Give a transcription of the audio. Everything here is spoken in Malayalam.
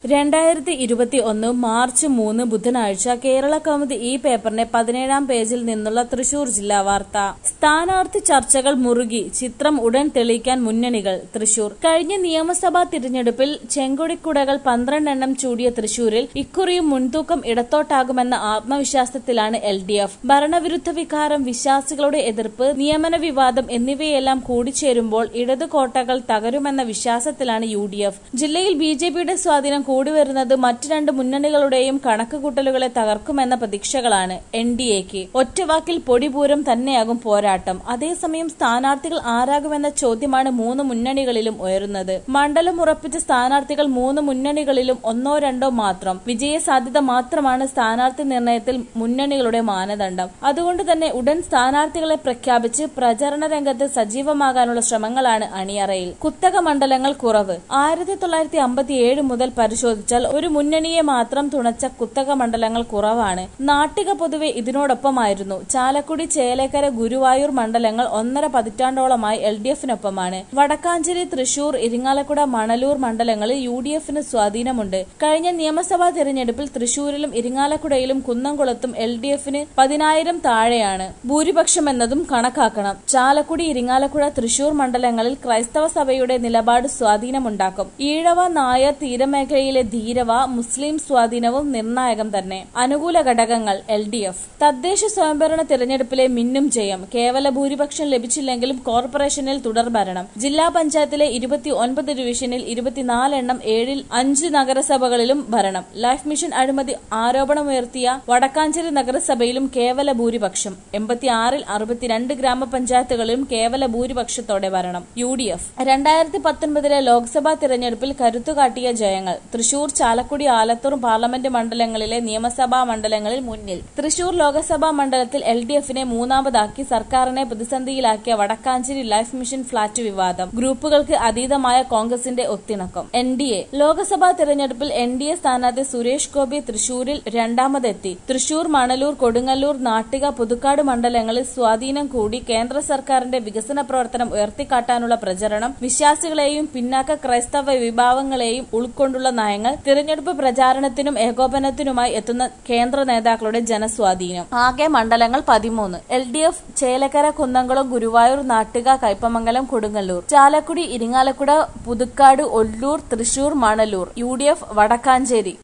രണ്ടായിരത്തി ഇരുപത്തി ഒന്ന് മാർച്ച് മൂന്ന് ബുധനാഴ്ച കേരള കൗമുദി ഈ പേപ്പറിന്റെ പതിനേഴാം പേജിൽ നിന്നുള്ള തൃശൂർ ജില്ലാ വാർത്ത സ്ഥാനാർത്ഥി ചർച്ചകൾ മുറുകി ചിത്രം ഉടൻ തെളിയിക്കാൻ മുന്നണികൾ തൃശൂർ കഴിഞ്ഞ നിയമസഭാ തിരഞ്ഞെടുപ്പിൽ ചെങ്കൊടിക്കുടകൾ പന്ത്രണ്ടെണ്ണം ചൂടിയ തൃശൂരിൽ ഇക്കുറിയും മുൻതൂക്കം ഇടത്തോട്ടാകുമെന്ന ആത്മവിശ്വാസത്തിലാണ് എൽ ഡി എഫ് ഭരണവിരുദ്ധ വികാരം വിശ്വാസികളുടെ എതിർപ്പ് നിയമന വിവാദം എന്നിവയെല്ലാം കൂടിച്ചേരുമ്പോൾ ഇടതു കോട്ടകൾ തകരുമെന്ന വിശ്വാസത്തിലാണ് യു ഡി എഫ് ജില്ലയിൽ ബി ജെ പിയുടെ സ്വാധീനം കൂടിവരുന്നത് മറ്റു രണ്ട് മുന്നണികളുടെയും കണക്കുകൂട്ടലുകളെ തകർക്കുമെന്ന പ്രതീക്ഷകളാണ് എൻ ഡി എക്ക് ഒറ്റവാക്കിൽ പൊടിപൂരം തന്നെയാകും പോരാട്ടം അതേസമയം സ്ഥാനാർത്ഥികൾ ആരാകുമെന്ന ചോദ്യമാണ് മൂന്ന് മുന്നണികളിലും ഉയരുന്നത് മണ്ഡലം ഉറപ്പിച്ച സ്ഥാനാർത്ഥികൾ മൂന്ന് മുന്നണികളിലും ഒന്നോ രണ്ടോ മാത്രം വിജയസാധ്യത മാത്രമാണ് സ്ഥാനാർത്ഥി നിർണയത്തിൽ മുന്നണികളുടെ മാനദണ്ഡം അതുകൊണ്ട് തന്നെ ഉടൻ സ്ഥാനാർത്ഥികളെ പ്രഖ്യാപിച്ച് പ്രചരണ രംഗത്ത് സജീവമാകാനുള്ള ശ്രമങ്ങളാണ് അണിയറയിൽ കുത്തക മണ്ഡലങ്ങൾ കുറവ് ആയിരത്തി തൊള്ളായിരത്തി അമ്പത്തിയേഴ് മുതൽ പരിശോധിച്ചാൽ ഒരു മുന്നണിയെ മാത്രം തുണച്ച കുത്തക മണ്ഡലങ്ങൾ കുറവാണ് നാട്ടിക പൊതുവെ ഇതിനോടൊപ്പമായിരുന്നു ചാലക്കുടി ചേലേക്കര ഗുരുവായൂർ മണ്ഡലങ്ങൾ ഒന്നര പതിറ്റാണ്ടോളമായി എൽ ഡി എഫിനൊപ്പമാണ് വടക്കാഞ്ചേരി തൃശൂർ ഇരിങ്ങാലക്കുട മണലൂർ മണ്ഡലങ്ങളിൽ യു ഡി എഫിന് സ്വാധീനമുണ്ട് കഴിഞ്ഞ നിയമസഭാ തെരഞ്ഞെടുപ്പിൽ തൃശൂരിലും ഇരിങ്ങാലക്കുടയിലും കുന്നംകുളത്തും എൽ ഡി എഫിന് പതിനായിരം താഴെയാണ് ഭൂരിപക്ഷമെന്നതും കണക്കാക്കണം ചാലക്കുടി ഇരിങ്ങാലക്കുട തൃശൂർ മണ്ഡലങ്ങളിൽ ക്രൈസ്തവ സഭയുടെ നിലപാട് സ്വാധീനമുണ്ടാക്കും ഈഴവ നായർ തീരമേഖലയിലെ ധീരവ മുസ്ലിം സ്വാധീനവും നിർണായകം തന്നെ അനുകൂല ഘടകങ്ങൾ എൽ ഡി എഫ് തദ്ദേശ സ്വയംഭരണ തിരഞ്ഞെടുപ്പിലെ മിന്നും ജയം കേവല ഭൂരിപക്ഷം ലഭിച്ചില്ലെങ്കിലും കോർപ്പറേഷനിൽ തുടർഭരണം ജില്ലാ പഞ്ചായത്തിലെ ഇരുപത്തി ഒൻപത് ഡിവിഷനിൽ ഇരുപത്തിനാലെണ്ണം ഏഴിൽ അഞ്ച് നഗരസഭകളിലും ഭരണം ലൈഫ് മിഷൻ അഴിമതി ആരോപണമുയർത്തിയ വടക്കാഞ്ചേരി നഗരസഭയിലും കേവല ഭൂരിപക്ഷം എൺപത്തിയാറിൽ അറുപത്തിരണ്ട് ഗ്രാമപഞ്ചായത്തുകളിലും കേവല ഭൂരിപക്ഷത്തോടെ ഭരണം യു ഡി എഫ് രണ്ടായിരത്തി പത്തൊൻപതിലെ ലോക്സഭാ തിരഞ്ഞെടുപ്പിൽ കരുത്തുകാട്ടിയ ജയങ്ങൾ തൃശൂർ ചാലക്കുടി ആലത്തൂർ പാർലമെന്റ് മണ്ഡലങ്ങളിലെ നിയമസഭാ മണ്ഡലങ്ങളിൽ മുന്നിൽ തൃശൂർ ലോക്സഭാ മണ്ഡലത്തിൽ എൽ ഡി എഫിനെ മൂന്നാമതാക്കി സർക്കാരിനെ പ്രതിസന്ധിയിലാക്കിയ വടക്കാഞ്ചേരി ലൈഫ് മിഷൻ ഫ്ളാറ്റ് വിവാദം ഗ്രൂപ്പുകൾക്ക് അതീതമായ കോൺഗ്രസിന്റെ ഒത്തിണക്കം എൻ ഡി എ ലോക്സഭാ തിരഞ്ഞെടുപ്പിൽ എൻ ഡി എ സ്ഥാനാർത്ഥി സുരേഷ് ഗോപി തൃശൂരിൽ രണ്ടാമതെത്തി തൃശൂർ മണലൂർ കൊടുങ്ങല്ലൂർ നാട്ടിക പുതുക്കാട് മണ്ഡലങ്ങളിൽ സ്വാധീനം കൂടി കേന്ദ്ര സർക്കാരിന്റെ വികസന പ്രവർത്തനം ഉയർത്തിക്കാട്ടാനുള്ള പ്രചരണം വിശ്വാസികളെയും പിന്നാക്ക ക്രൈസ്തവ വിഭാഗങ്ങളെയും ഉൾക്കൊണ്ടുള്ള നയങ്ങൾ തിരഞ്ഞെടുപ്പ് പ്രചാരണത്തിനും ഏകോപനത്തിനുമായി എത്തുന്ന കേന്ദ്ര നേതാക്കളുടെ ജനസ്വാധീനം ആകെ മണ്ഡലങ്ങൾ പതിമൂന്ന് L D F Chelakkara Kunnamkulam Guruvayur Nattika Kaipamangalam Kodungallur Chalakudy Irinjalakuda Puthukkad Ollur Thrissur Manalur U D F Vadakkanchery